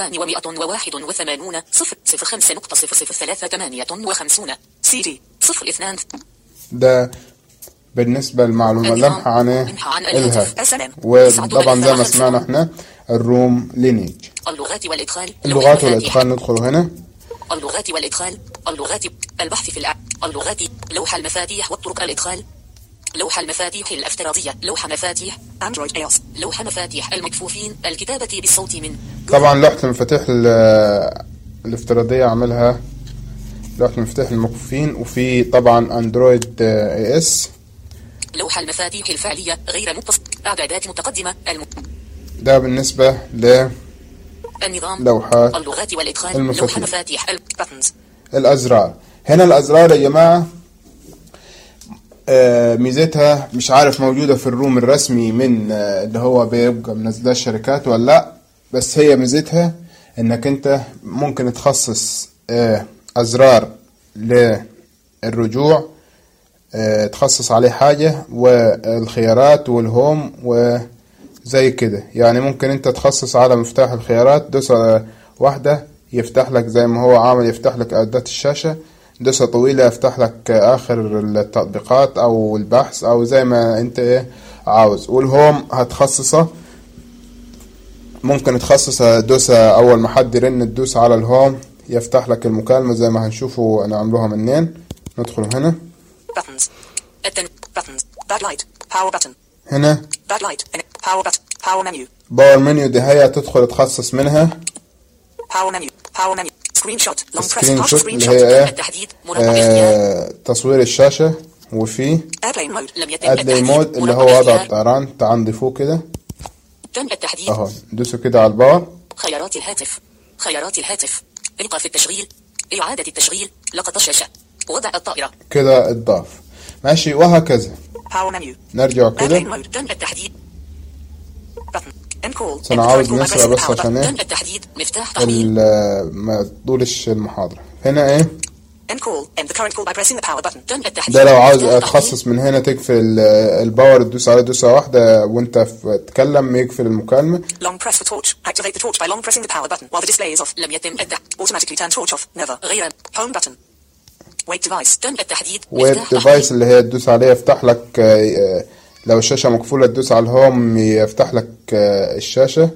[SPEAKER 2] 2181 صفر صفر خمسة نقطة صفر صفر ثلاثة ثمانية وخمسون CD صفر اثنان
[SPEAKER 1] ده بالنسبة للمعلومة
[SPEAKER 2] النظام.
[SPEAKER 1] لمحة عن إيه؟
[SPEAKER 2] لمحة عن الهاتف.
[SPEAKER 1] الهاتف
[SPEAKER 2] SNM.
[SPEAKER 1] وطبعا زي ما
[SPEAKER 2] تسعة
[SPEAKER 1] سمعنا احنا الروم لينيج
[SPEAKER 2] اللغات والإدخال
[SPEAKER 1] اللغات
[SPEAKER 2] لغة
[SPEAKER 1] والإدخال ندخل هنا
[SPEAKER 2] اللغات والإدخال اللغات البحث في الع... اللغات لوحة المفاتيح والطرق الإدخال لوحة المفاتيح الافتراضية لوحة مفاتيح أندرويد ايوس لوحة مفاتيح المكفوفين الكتابة بالصوت من
[SPEAKER 1] طبعا لوحة المفاتيح ال- الافتراضية عاملها لوحة المفاتيح المكفوفين وفي طبعا اندرويد اي اس
[SPEAKER 2] لوحة المفاتيح الفعلية غير متصل إعدادات متقدمة الم...
[SPEAKER 1] ده بالنسبة
[SPEAKER 2] النظام
[SPEAKER 1] للوحات
[SPEAKER 2] اللغات والإدخال
[SPEAKER 1] المفاتيح.
[SPEAKER 2] لوحة مفاتيح ال- buttons
[SPEAKER 1] الازرار هنا الازرار يا جماعه آه، ميزتها مش عارف موجوده في الروم الرسمي من آه، اللي هو بيبقى منزلها الشركات ولا لا بس هي ميزتها انك انت ممكن تخصص آه، ازرار للرجوع آه، تخصص عليه حاجه والخيارات والهوم وزي كده يعني ممكن انت تخصص على مفتاح الخيارات دوسة واحدة يفتح لك زي ما هو عامل يفتح لك اعدادات الشاشة دوسة طويلة يفتح لك اخر التطبيقات او البحث او زي ما انت ايه عاوز والهوم هتخصصه ممكن تخصص دوسة اول ما حد يرن تدوس على الهوم يفتح لك المكالمة زي ما هنشوفوا انا عاملوها منين ندخل هنا
[SPEAKER 2] buttons التن buttons backlight power button
[SPEAKER 1] هنا
[SPEAKER 2] backlight power button power menu
[SPEAKER 1] باور منيو دي هي تدخل تخصص منها
[SPEAKER 2] power menu power menu screen shot long press
[SPEAKER 1] سكرين
[SPEAKER 2] touch
[SPEAKER 1] شوت
[SPEAKER 2] screen
[SPEAKER 1] اللي
[SPEAKER 2] shot
[SPEAKER 1] هي ايه
[SPEAKER 2] التحديد مربع اختيار
[SPEAKER 1] آه تصوير الشاشة وفي
[SPEAKER 2] airplane mode لم يتم
[SPEAKER 1] ادلي
[SPEAKER 2] التحديد
[SPEAKER 1] مود اللي
[SPEAKER 2] مربع
[SPEAKER 1] هو وضع
[SPEAKER 2] اختيار.
[SPEAKER 1] الطيران تعال نضيفوه كده
[SPEAKER 2] تم التحديد
[SPEAKER 1] اهو دوسوا كده على الباور
[SPEAKER 2] خيارات الهاتف خيارات الهاتف ايقاف التشغيل إعادة التشغيل لقط الشاشة وضع الطائرة
[SPEAKER 1] كده اتضاف ماشي وهكذا
[SPEAKER 2] power menu
[SPEAKER 1] نرجع
[SPEAKER 2] airplane
[SPEAKER 1] كده
[SPEAKER 2] mode تم التحديد button end call
[SPEAKER 1] أنا
[SPEAKER 2] End
[SPEAKER 1] عاوز
[SPEAKER 2] call by
[SPEAKER 1] نسرع
[SPEAKER 2] pressing
[SPEAKER 1] بس
[SPEAKER 2] power button.
[SPEAKER 1] عشان إيه؟
[SPEAKER 2] تم التحديد مفتاح تحويل
[SPEAKER 1] ال- ما طولش المحاضرة هنا ايه
[SPEAKER 2] end call end the current call by pressing the power button تم التحديد
[SPEAKER 1] ده لو عاوز
[SPEAKER 2] مفتاح تحويل.
[SPEAKER 1] تخصص من هنا تقفل ال- الباور تدوس عليه دوسة واحدة وانت في- تتكلم يقفل المكالمة
[SPEAKER 2] long press for torch activate the torch by long pressing the power button while the display is off لم يتم التح automatically turn torch off never غير home button wait device تم التحديد
[SPEAKER 1] ويب
[SPEAKER 2] مفتاح تحويل.
[SPEAKER 1] ديفايس اللي هي تدوس عليه يفتح لك آه، آه، لو الشاشة مقفولة تدوس على الهوم يفتح لك آه، الشاشة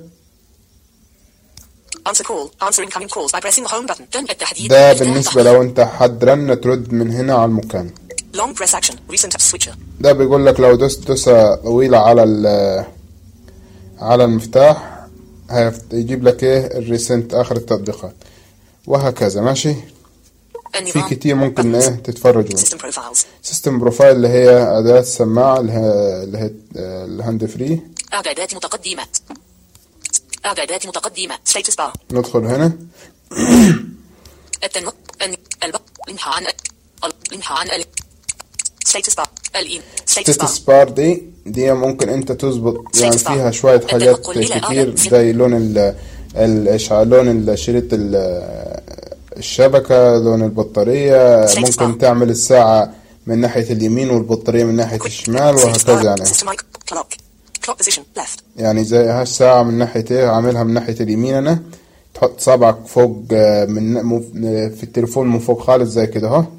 [SPEAKER 2] answer call answer incoming calls by pressing the home button تم التحديد
[SPEAKER 1] ده
[SPEAKER 2] مفتاح
[SPEAKER 1] بالنسبة
[SPEAKER 2] تحويل.
[SPEAKER 1] لو انت حد رن ترد من هنا على المكان
[SPEAKER 2] long press action recent app switcher
[SPEAKER 1] ده بيقول لك لو دوست دوسة طويلة على ال على المفتاح هيفت- يجيب لك ايه الريسنت اخر التطبيقات وهكذا ماشي في
[SPEAKER 2] النظام
[SPEAKER 1] كتير ممكن
[SPEAKER 2] buttons.
[SPEAKER 1] ايه تتفرجوا
[SPEAKER 2] system profiles
[SPEAKER 1] سيستم بروفايل اللي هي اداة السماعة اللي هي اللي هي آه، الهاند فري
[SPEAKER 2] اعدادات متقدمة اعدادات متقدمة status bar
[SPEAKER 1] ندخل هنا
[SPEAKER 2] التنمق الن- الب انحى عن ال- انحى عن ال status bar الإيم status bar
[SPEAKER 1] ستيتس بار دي دي ممكن انت تظبط يعني
[SPEAKER 2] Status bar.
[SPEAKER 1] فيها شوية حاجات
[SPEAKER 2] التنقل إلى
[SPEAKER 1] كتير
[SPEAKER 2] أعلى ست-
[SPEAKER 1] زي لون ال الإشعاع لون الشريط ال- الشبكة لون البطارية
[SPEAKER 2] Status
[SPEAKER 1] ممكن
[SPEAKER 2] bar.
[SPEAKER 1] تعمل الساعة من ناحية اليمين والبطارية من ناحية
[SPEAKER 2] Quick.
[SPEAKER 1] الشمال
[SPEAKER 2] Status
[SPEAKER 1] وهكذا
[SPEAKER 2] bar.
[SPEAKER 1] يعني
[SPEAKER 2] system mic clock clock position left
[SPEAKER 1] يعني زي هالساعة من ناحية ايه عاملها من ناحية اليمين انا تحط صابعك فوق آه، من مف- في التليفون من فوق خالص زي كده اهو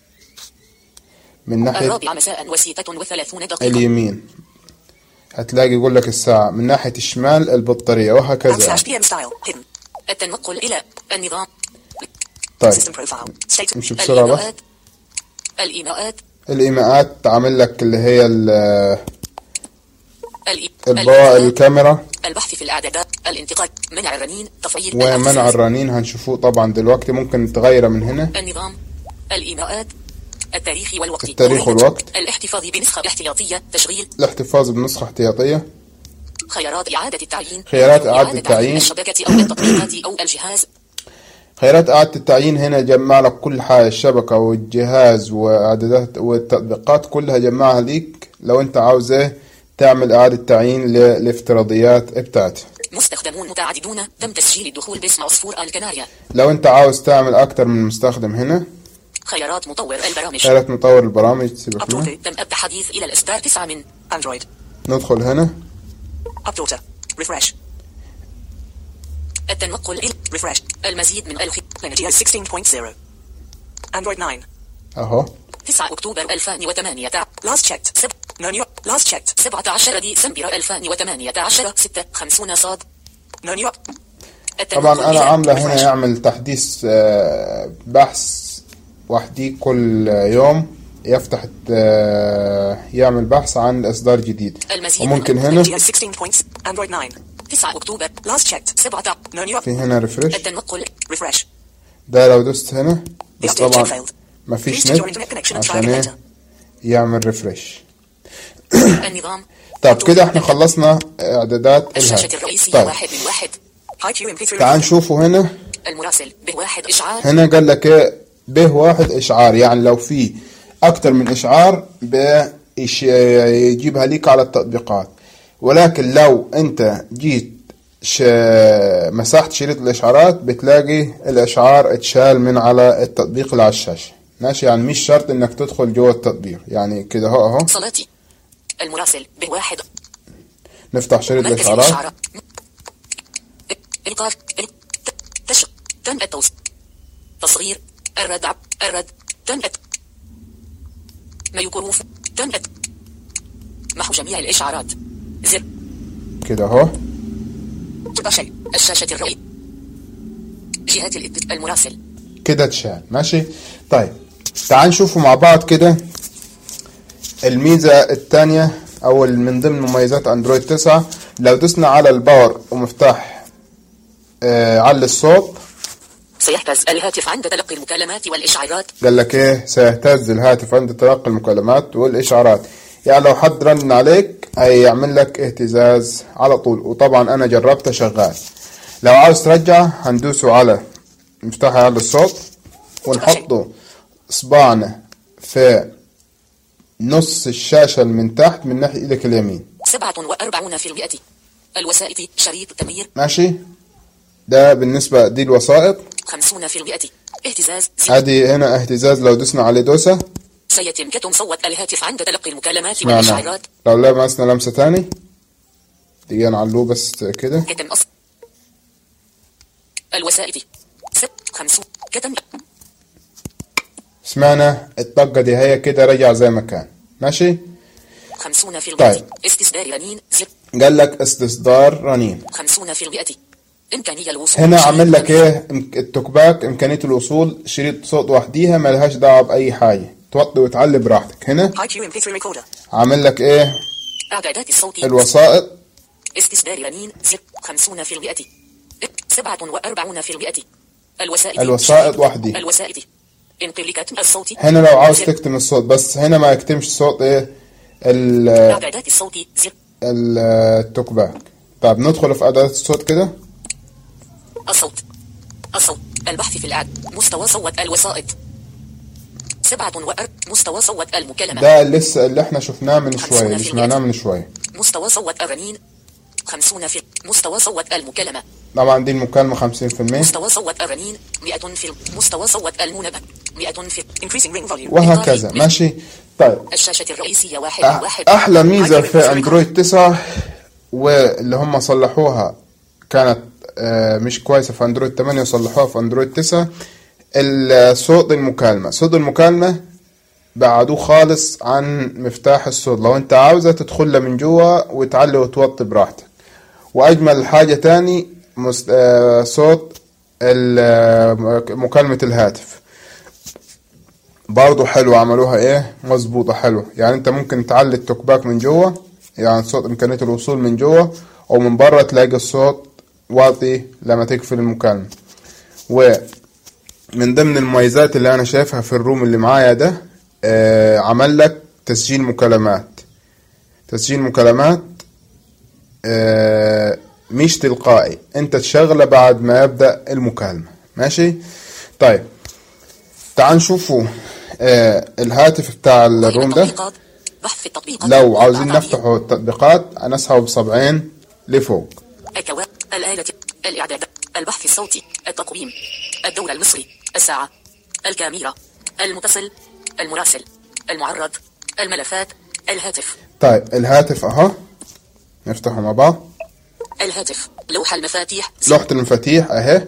[SPEAKER 1] من ناحية
[SPEAKER 2] الرابعة مساء وستة وثلاثون دقيقة
[SPEAKER 1] اليمين هتلاقي يقول لك الساعة من ناحية الشمال البطارية وهكذا
[SPEAKER 2] slash
[SPEAKER 1] يعني.
[SPEAKER 2] PM style hidden التنقل إلى النظام
[SPEAKER 1] طيب
[SPEAKER 2] system profile status
[SPEAKER 1] امشي بسرعة بس.
[SPEAKER 2] الإيماءات الإيماءات
[SPEAKER 1] الإيماءات تعمل لك اللي هي ال-
[SPEAKER 2] الإي-
[SPEAKER 1] البوا
[SPEAKER 2] الإيماءات.
[SPEAKER 1] الكاميرا
[SPEAKER 2] البحث في الإعدادات الانتقال منع الرنين تفعيل
[SPEAKER 1] ومنع
[SPEAKER 2] الاختصاص.
[SPEAKER 1] الرنين هنشوفوه طبعا دلوقتي ممكن تغيره من هنا
[SPEAKER 2] النظام الإيماءات التاريخ والوقت
[SPEAKER 1] التاريخ
[SPEAKER 2] موعد.
[SPEAKER 1] والوقت.
[SPEAKER 2] الاحتفاظ بنسخة احتياطية تشغيل
[SPEAKER 1] الاحتفاظ بنسخة احتياطية
[SPEAKER 2] خيارات إعادة التعيين
[SPEAKER 1] خيارات إعادة التعيين.
[SPEAKER 2] الشبكة أو التطبيقات أو الجهاز
[SPEAKER 1] خيارات إعادة التعيين هنا جمع لك كل حاجة الشبكة والجهاز وإعدادات والتطبيقات كلها جمعها ليك لو أنت عاوز إيه تعمل إعادة تعيين للافتراضيات بتاعتها
[SPEAKER 2] مستخدمون متعددون تم تسجيل الدخول باسم عصفور الكناريا
[SPEAKER 1] لو أنت عاوز تعمل أكتر من مستخدم هنا
[SPEAKER 2] خيارات مطور البرامج
[SPEAKER 1] خيارات مطور البرامج سيبك منها
[SPEAKER 2] أبلود تم التحديث إلى الإصدار 9 من أندرويد
[SPEAKER 1] ندخل هنا
[SPEAKER 2] أبلود ريفرش التنقل إلى ريفرش المزيد من الخ Lineage 16.0 أندرويد 9
[SPEAKER 1] أهو
[SPEAKER 2] 9 أكتوبر 2008 Last checked سب No new Last checked 17 ديسمبر 2018 6 50 صاد No new
[SPEAKER 1] طبعا أنا عاملة هنا يعمل تحديث آه، بحث وحدي كل يوم يفتح آه، يعمل بحث عن إصدار جديد
[SPEAKER 2] المزيد
[SPEAKER 1] وممكن
[SPEAKER 2] من
[SPEAKER 1] هنا
[SPEAKER 2] Lineage 16 points Android 9 9 أكتوبر last checked 7 منيو
[SPEAKER 1] في هنا ريفرش
[SPEAKER 2] التنقل refresh
[SPEAKER 1] ده لو دوست هنا
[SPEAKER 2] The
[SPEAKER 1] بس
[SPEAKER 2] update check
[SPEAKER 1] طبعا
[SPEAKER 2] failed.
[SPEAKER 1] مفيش
[SPEAKER 2] Please check your internet
[SPEAKER 1] نت
[SPEAKER 2] connection and try
[SPEAKER 1] عشان
[SPEAKER 2] again
[SPEAKER 1] ايه
[SPEAKER 2] later.
[SPEAKER 1] يعمل ريفرش
[SPEAKER 2] النظام
[SPEAKER 1] طب كده احنا خلصنا اعدادات
[SPEAKER 2] الشاشة
[SPEAKER 1] الهاتف
[SPEAKER 2] الرئيسية
[SPEAKER 1] طيب
[SPEAKER 2] واحد من واحد هاي كيو ام بي 3
[SPEAKER 1] تعال نشوفه هنا
[SPEAKER 2] المراسل بواحد إشعار
[SPEAKER 1] هنا قال لك ايه به واحد اشعار يعني لو في اكتر من اشعار بيش- يجيبها ليك على التطبيقات ولكن لو انت جيت ش... مسحت شريط الاشعارات بتلاقي الاشعار اتشال من على التطبيق اللي على الشاشة ماشي يعني مش شرط انك تدخل جوه التطبيق يعني كده اهو اهو
[SPEAKER 2] صلاتي المراسل بواحد
[SPEAKER 1] نفتح شريط
[SPEAKER 2] مركز
[SPEAKER 1] الاشعارات
[SPEAKER 2] الإشعارات إلقاء إل- تش تم التوصيل تصغير الردع الرد تم الت- ميكروف تم الت- محو جميع الإشعارات زر
[SPEAKER 1] كده اهو
[SPEAKER 2] تبع شيء الشاشة الرئيسية جهات الإت- المراسل
[SPEAKER 1] كده اتشال ماشي طيب تعال نشوفوا مع بعض كده الميزة الثانية او من ضمن مميزات اندرويد 9 لو دوسنا على الباور ومفتاح آه على الصوت
[SPEAKER 2] سيهتز الهاتف عند تلقي المكالمات والإشعارات
[SPEAKER 1] قال لك ايه سيهتز الهاتف عند تلقي المكالمات والاشعارات يعني لو حد رن عليك هيعمل لك اهتزاز على طول وطبعا انا جربته شغال لو عاوز ترجع هندوسه على مفتاح على الصوت ونحطه صباعنا في نص الشاشة من تحت من ناحية ايدك اليمين
[SPEAKER 2] سبعة وأربعون في المئة الوسائط شريط تمرير
[SPEAKER 1] ماشي ده بالنسبة دي الوسائط
[SPEAKER 2] خمسون في المئة اهتزاز زر
[SPEAKER 1] ادي هنا اهتزاز لو دوسنا عليه دوسة
[SPEAKER 2] سيتم كتم صوت الهاتف عند تلقي المكالمات
[SPEAKER 1] معنى
[SPEAKER 2] والإشعارات
[SPEAKER 1] لو لمسنا لمسة تاني دقيقة نعلوه بس كده
[SPEAKER 2] كتم أصل الوسائط ست خمسون كتم
[SPEAKER 1] سمعنا الطاقة دي هي كده رجع زي ما كان ماشي
[SPEAKER 2] خمسون في المئة
[SPEAKER 1] طيب.
[SPEAKER 2] استصدار رنين زر
[SPEAKER 1] قال لك استصدار رنين
[SPEAKER 2] خمسون في المئة إمكانية الوصول
[SPEAKER 1] هنا
[SPEAKER 2] شريط
[SPEAKER 1] عامل لك
[SPEAKER 2] تمرير.
[SPEAKER 1] ايه إمك- التوكباك امكانية الوصول شريط صوت وحديها ملهاش دعوة بأي حاجة توطي وتعلي براحتك هنا
[SPEAKER 2] هاي كيو ام بي 3 ريكوردر
[SPEAKER 1] عامل لك ايه
[SPEAKER 2] إعدادات الصوت
[SPEAKER 1] الوسائط
[SPEAKER 2] استصدار رنين زر خمسون في المئة سبعة وأربعون في المئة الوسائط
[SPEAKER 1] الوسائط
[SPEAKER 2] شريط.
[SPEAKER 1] وحدي.
[SPEAKER 2] الوسائط انقل كتم الصوت
[SPEAKER 1] هنا لو عاوز
[SPEAKER 2] زر.
[SPEAKER 1] تكتم الصوت بس هنا ما يكتمش صوت ايه ال-
[SPEAKER 2] إعدادات الصوت زر
[SPEAKER 1] ال- التوكباك طيب ندخل في اعدادات الصوت كده
[SPEAKER 2] الصوت الصوت البحث في الإعد مستوى صوت الوسائط سبعة وأر مستوى صوت المكالمة
[SPEAKER 1] ده لسه اللي احنا شفناه من شوية اللي سمعناه من شوية
[SPEAKER 2] مستوى صوت الرنين خمسون في مستوى صوت المكالمة
[SPEAKER 1] طبعا دي المكالمة 50%
[SPEAKER 2] مستوى صوت الرنين مئة في مستوى صوت المنبه مئة في increasing ring volume
[SPEAKER 1] وهكذا
[SPEAKER 2] إضافي.
[SPEAKER 1] ماشي طيب
[SPEAKER 2] الشاشة الرئيسية واحد
[SPEAKER 1] أح-
[SPEAKER 2] واحد
[SPEAKER 1] احلى ميزه
[SPEAKER 2] High
[SPEAKER 1] في
[SPEAKER 2] frequency
[SPEAKER 1] اندرويد 9 واللي هم صلحوها كانت آه، مش كويسه في اندرويد 8 وصلحوها في اندرويد 9 ال- صوت المكالمه صوت المكالمه بعدوه خالص عن مفتاح الصوت لو انت عاوزه تدخل له من جوا وتعلي وتوطي براحتك واجمل حاجه تاني مس- آه، صوت ال- آه، مكالمه الهاتف برضه حلو عملوها ايه مظبوطة حلو يعني انت ممكن تعلي التوكباك من جوه يعني صوت امكانية الوصول من جوه ومن بره تلاقي الصوت واطي لما تقفل المكالمة ومن ضمن المميزات اللي انا شايفها في الروم اللي معايا ده آه عمل لك تسجيل مكالمات تسجيل مكالمات آه مش تلقائي انت تشغله بعد ما يبدأ المكالمة ماشي طيب تعال نشوفوا آه الهاتف بتاع الروم ده
[SPEAKER 2] التطبيقات بحث في التطبيقات
[SPEAKER 1] لو عاوزين
[SPEAKER 2] التعبير.
[SPEAKER 1] نفتحوا التطبيقات نسحب بصبعين لفوق
[SPEAKER 2] الكواب الآلة الإعداد البحث الصوتي التقويم الدولة المصري الساعة الكاميرا المتصل المراسل المعرض الملفات الهاتف
[SPEAKER 1] طيب الهاتف اهو نفتحه مع بعض
[SPEAKER 2] الهاتف لوحة المفاتيح
[SPEAKER 1] لوحة المفاتيح اهي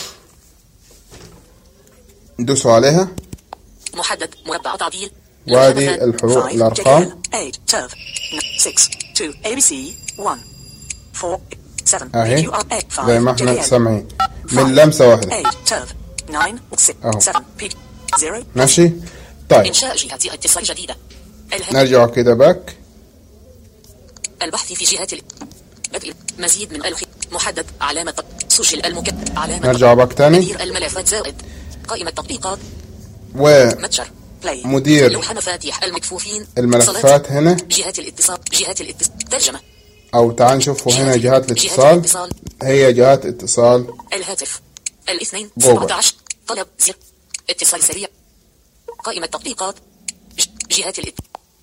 [SPEAKER 1] ندوسوا عليها
[SPEAKER 2] محدد مربع تعديل
[SPEAKER 1] وهذه
[SPEAKER 2] لوحة
[SPEAKER 1] الحروف
[SPEAKER 2] Five,
[SPEAKER 1] الارقام
[SPEAKER 2] JL, eight, twelve, six, two, ABC, one, four, seven,
[SPEAKER 1] اهي
[SPEAKER 2] PQR, eight, five,
[SPEAKER 1] زي ما احنا
[SPEAKER 2] JL,
[SPEAKER 1] سامعين
[SPEAKER 2] five,
[SPEAKER 1] من لمسة واحدة
[SPEAKER 2] eight, twelve, nine, six,
[SPEAKER 1] أهو.
[SPEAKER 2] seven, P, zero,
[SPEAKER 1] ماشي طيب
[SPEAKER 2] إنشاء جهة اتصال جديدة الهاتف
[SPEAKER 1] نرجع كده باك
[SPEAKER 2] البحث في جهات ال... بدء مزيد من الخ محدد علامة سجل المك علامة
[SPEAKER 1] نرجع باك تاني
[SPEAKER 2] مدير الملفات زائد قائمة تطبيقات
[SPEAKER 1] و
[SPEAKER 2] متجر بلاي
[SPEAKER 1] مدير
[SPEAKER 2] لوحة مفاتيح المكفوفين
[SPEAKER 1] الملفات
[SPEAKER 2] صلاتي.
[SPEAKER 1] هنا
[SPEAKER 2] جهات الاتصال جهات الاتصال ترجمة
[SPEAKER 1] او تعال نشوفوا هنا جهات
[SPEAKER 2] جهات
[SPEAKER 1] الاتصال
[SPEAKER 2] الاتصال
[SPEAKER 1] هي جهات اتصال
[SPEAKER 2] الهاتف الاثنين
[SPEAKER 1] جوجل.
[SPEAKER 2] 17 طلب زر اتصال سريع قائمة تطبيقات ج- جهات الات...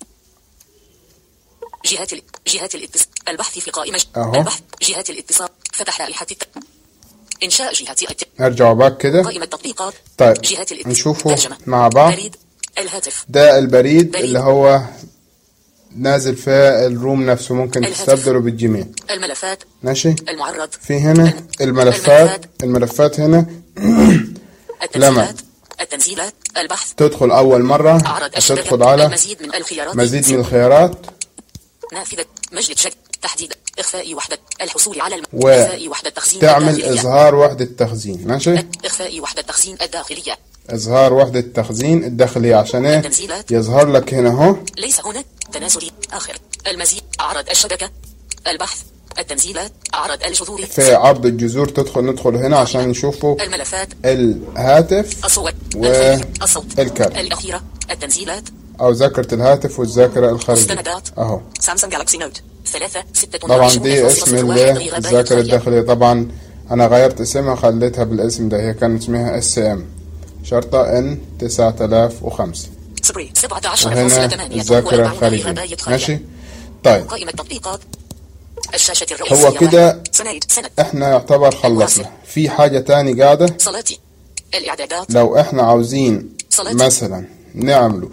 [SPEAKER 2] جهات ال... جهات الاتصال البحث في قائمة ج-
[SPEAKER 1] أهو.
[SPEAKER 2] البحث جهات الاتصال فتح لائحة الت... إنشاء جهات الت...
[SPEAKER 1] نرجع باك كده
[SPEAKER 2] قائمة تطبيقات
[SPEAKER 1] طيب
[SPEAKER 2] جهات الاتصال
[SPEAKER 1] نشوفه
[SPEAKER 2] ترجمة.
[SPEAKER 1] مع بعض
[SPEAKER 2] بريد الهاتف
[SPEAKER 1] ده البريد
[SPEAKER 2] بريد.
[SPEAKER 1] اللي هو نازل في الروم نفسه ممكن
[SPEAKER 2] الهاتف.
[SPEAKER 1] تستبدله بالجيميل
[SPEAKER 2] الملفات
[SPEAKER 1] ماشي
[SPEAKER 2] المعرض
[SPEAKER 1] في هنا الملفات الملفات هنا
[SPEAKER 2] التنزيلات التنزيلات البحث
[SPEAKER 1] تدخل أول مرة
[SPEAKER 2] أعرض
[SPEAKER 1] تدخل
[SPEAKER 2] الشبكة
[SPEAKER 1] على
[SPEAKER 2] المزيد من الخيارات
[SPEAKER 1] مزيد من الخيارات
[SPEAKER 2] نافذة مجلة شكل تحديد إخفاء وحدة الحصول على الم...
[SPEAKER 1] و-
[SPEAKER 2] إخفاء وحدة تخزين
[SPEAKER 1] تعمل
[SPEAKER 2] الداخلية.
[SPEAKER 1] إظهار وحدة تخزين ماشي
[SPEAKER 2] إخفاء وحدة تخزين الداخلية
[SPEAKER 1] إظهار وحدة تخزين الداخلية عشان إيه
[SPEAKER 2] التنزيلات.
[SPEAKER 1] يظهر لك هنا أهو
[SPEAKER 2] ليس هنا تنازلي آخر المزيد أعرض الشبكة البحث التنزيلات أعرض الجذور
[SPEAKER 1] في عرض الجذور تدخل ندخل هنا عشان نشوفوا
[SPEAKER 2] الملفات
[SPEAKER 1] الهاتف
[SPEAKER 2] الصور
[SPEAKER 1] و-
[SPEAKER 2] الفيديو، الصوت
[SPEAKER 1] الكارت.
[SPEAKER 2] الأخيرة التنزيلات
[SPEAKER 1] أو ذاكرة الهاتف والذاكرة الخارجية
[SPEAKER 2] مستندات.
[SPEAKER 1] أهو
[SPEAKER 2] سامسونج جالاكسي نوت ثلاثة ستة
[SPEAKER 1] طبعا دي اسم ال- الذاكرة الداخلية طبعا أنا غيرت اسمها خليتها بالاسم ده هي كانت اسمها اس ام شرطة ان 9005
[SPEAKER 2] صفري 17
[SPEAKER 1] وهنا الذاكرة الخارجية ماشي طيب
[SPEAKER 2] قائمة تطبيقات الشاشة الرئيسية
[SPEAKER 1] هو كده
[SPEAKER 2] واحد. سند سند
[SPEAKER 1] احنا يعتبر خلصنا في حاجة تاني قاعدة
[SPEAKER 2] صلاتي الإعدادات
[SPEAKER 1] لو احنا عاوزين
[SPEAKER 2] صلاتي.
[SPEAKER 1] مثلا نعمله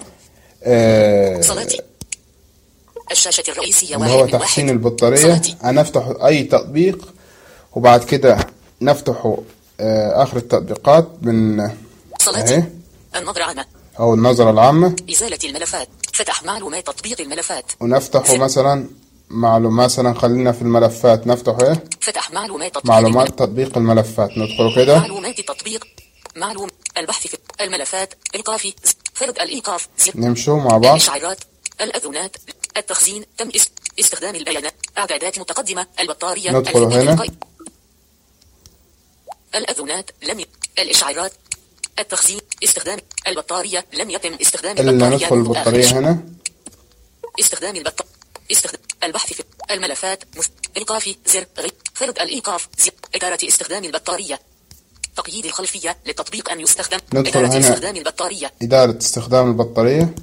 [SPEAKER 1] آه
[SPEAKER 2] صلاتي الشاشة الرئيسية
[SPEAKER 1] اللي
[SPEAKER 2] واحد
[SPEAKER 1] هو
[SPEAKER 2] من
[SPEAKER 1] تحسين
[SPEAKER 2] واحد.
[SPEAKER 1] البطارية
[SPEAKER 2] صلاتي
[SPEAKER 1] هنفتح أي تطبيق وبعد كده نفتحه آه آخر التطبيقات من
[SPEAKER 2] صلاتي
[SPEAKER 1] أهي
[SPEAKER 2] النظر عنها
[SPEAKER 1] أو النظرة العامة
[SPEAKER 2] إزالة الملفات فتح معلومات تطبيق الملفات
[SPEAKER 1] ونفتحه مثلا معلومات مثلا خلينا في الملفات نفتحه ايه
[SPEAKER 2] فتح معلومات تطبيق
[SPEAKER 1] معلومات
[SPEAKER 2] الملف-
[SPEAKER 1] تطبيق الملفات ندخله كده
[SPEAKER 2] معلومات التطبيق معلوم البحث في الملفات إيقافي ز- فرد الإيقاف زر
[SPEAKER 1] نمشوا مع بعض
[SPEAKER 2] الإشعارات الأذونات التخزين تم است- استخدام البيانات إعدادات متقدمة البطارية
[SPEAKER 1] ندخل
[SPEAKER 2] الإنتاج
[SPEAKER 1] هنا.
[SPEAKER 2] القي- الأذونات لم ي... الإشعارات التخزين استخدام البطارية لم يتم استخدام
[SPEAKER 1] اللي
[SPEAKER 2] البطارية
[SPEAKER 1] ندخل
[SPEAKER 2] منذ
[SPEAKER 1] البطارية
[SPEAKER 2] آخر
[SPEAKER 1] هنا
[SPEAKER 2] استخدام البطارية استخدام البحث في الملفات مس... إيقاف زر غي... فرد الإيقاف زر إدارة استخدام البطارية تقييد الخلفية للتطبيق أن يستخدم
[SPEAKER 1] ندخل
[SPEAKER 2] إدارة
[SPEAKER 1] هنا.
[SPEAKER 2] استخدام البطارية
[SPEAKER 1] إدارة استخدام البطارية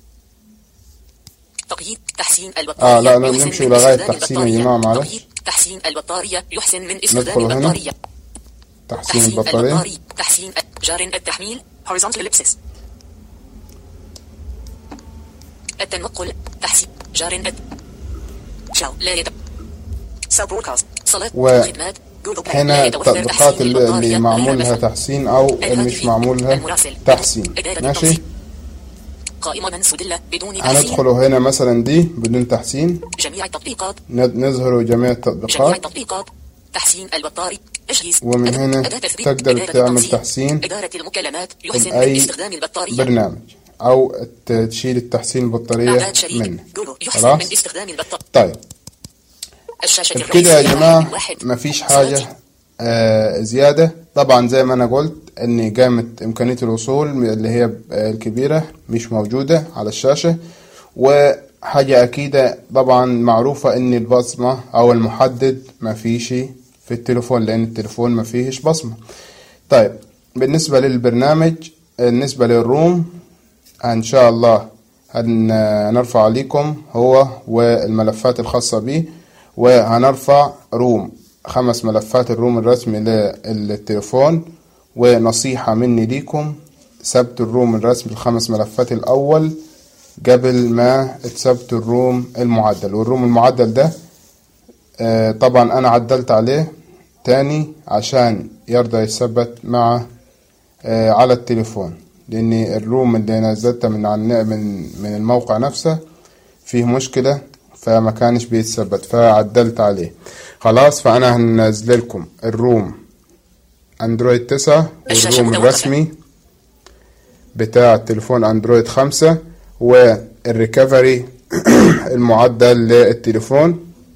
[SPEAKER 2] تقييد تحسين البطارية
[SPEAKER 1] آه، لا، لا،
[SPEAKER 2] يحسن
[SPEAKER 1] نمشي
[SPEAKER 2] من
[SPEAKER 1] لغاية
[SPEAKER 2] استخدام
[SPEAKER 1] تحسين يا
[SPEAKER 2] البطارية.
[SPEAKER 1] جماعة، معلش.
[SPEAKER 2] تقييد تحسين البطارية يحسن من استخدام
[SPEAKER 1] ندخل هنا.
[SPEAKER 2] البطارية
[SPEAKER 1] تحسين
[SPEAKER 2] تحسين
[SPEAKER 1] البطارية
[SPEAKER 2] البطارية تحسين جار التحميل horizontal ellipsis التنقل تحسين جار الت... شاو لا يد ساو برودكاست صلاة
[SPEAKER 1] و-
[SPEAKER 2] خدمات جوجل بلاي.
[SPEAKER 1] هنا
[SPEAKER 2] لا يتوفر
[SPEAKER 1] التطبيقات
[SPEAKER 2] تحسين
[SPEAKER 1] اللي,
[SPEAKER 2] البطارية
[SPEAKER 1] اللي
[SPEAKER 2] غير
[SPEAKER 1] معمول لها
[SPEAKER 2] مثل
[SPEAKER 1] تحسين أو اللي مش
[SPEAKER 2] الهاتف.
[SPEAKER 1] معمول لها
[SPEAKER 2] المراسل.
[SPEAKER 1] تحسين
[SPEAKER 2] إدارة
[SPEAKER 1] ماشي
[SPEAKER 2] التنظيم. قائمة منسودلة بدون تحسين
[SPEAKER 1] هندخله هنا مثلا دي بدون تحسين
[SPEAKER 2] جميع التطبيقات
[SPEAKER 1] ند- نظهر جميع
[SPEAKER 2] جميع
[SPEAKER 1] التطبيقات
[SPEAKER 2] التطبيقات تحسين البطاري تجهيز
[SPEAKER 1] ومن
[SPEAKER 2] أداة-
[SPEAKER 1] هنا
[SPEAKER 2] أداة تثبيت،
[SPEAKER 1] تقدر
[SPEAKER 2] إدارة
[SPEAKER 1] تعمل
[SPEAKER 2] التنظيم،
[SPEAKER 1] تحسين
[SPEAKER 2] إدارة المكالمات يحسن
[SPEAKER 1] أي
[SPEAKER 2] من استخدام البطارية
[SPEAKER 1] برنامج أو ت- تشيل التحسين البطارية
[SPEAKER 2] أعداد شريك
[SPEAKER 1] منه
[SPEAKER 2] جوجل يحسن
[SPEAKER 1] خلاص
[SPEAKER 2] من استخدام البطارية
[SPEAKER 1] طيب
[SPEAKER 2] الشاشة
[SPEAKER 1] كده
[SPEAKER 2] الرئيسية
[SPEAKER 1] يا
[SPEAKER 2] واحد
[SPEAKER 1] جماعة
[SPEAKER 2] من واحد.
[SPEAKER 1] مفيش
[SPEAKER 2] صلاتي.
[SPEAKER 1] حاجة آه زيادة طبعا زي ما أنا قلت إن قامت إمكانية الوصول اللي هي الكبيرة مش موجودة على الشاشة وحاجة أكيدة طبعا معروفة إن البصمة أو المحدد مفيش في التليفون لأن التليفون مفيهش بصمة طيب بالنسبة للبرنامج بالنسبة للروم إن شاء الله هنرفع عليكم هو والملفات الخاصة به وهنرفع روم خمس ملفات الروم الرسمي للتليفون ونصيحة مني ليكم ثبت الروم الرسمي الخمس ملفات الأول قبل ما تثبت الروم المعدل والروم المعدل ده آه، طبعا أنا عدلت عليه تاني عشان يرضى يثبت مع آه، على التليفون لأن الروم اللي نزلتها من عن من من الموقع نفسه فيه مشكلة فما كانش بيتثبت فعدلت عليه خلاص فأنا هنزل لكم الروم أندرويد 9
[SPEAKER 2] الشاشة
[SPEAKER 1] والروم
[SPEAKER 2] متوقفة.
[SPEAKER 1] الرسمي بتاع التليفون أندرويد 5 والريكفري المعدل للتليفون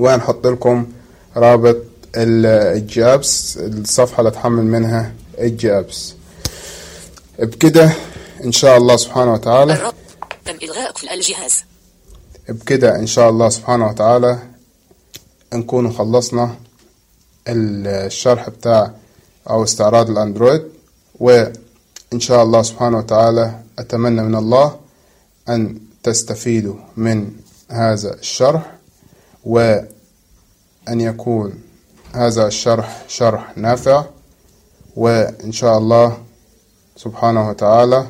[SPEAKER 1] وهنحط لكم رابط ال- الجابس الصفحة اللي تحمل منها الجابس بكده إن شاء الله سبحانه وتعالى
[SPEAKER 2] الرابط تم إلغاء قفل الجهاز
[SPEAKER 1] بكده إن شاء الله سبحانه وتعالى نكون خلصنا الشرح بتاع أو استعراض الأندرويد وإن شاء الله سبحانه وتعالى أتمنى من الله أن تستفيدوا من هذا الشرح وأن يكون هذا الشرح شرح نافع وإن شاء الله سبحانه وتعالى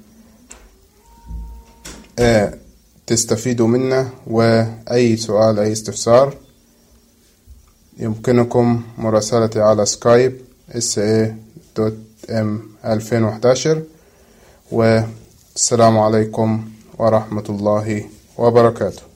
[SPEAKER 1] آه، تستفيدوا منه وأي سؤال أي استفسار يمكنكم مراسلتي على سكايب sa.m 2011 والسلام عليكم ورحمة الله وبركاته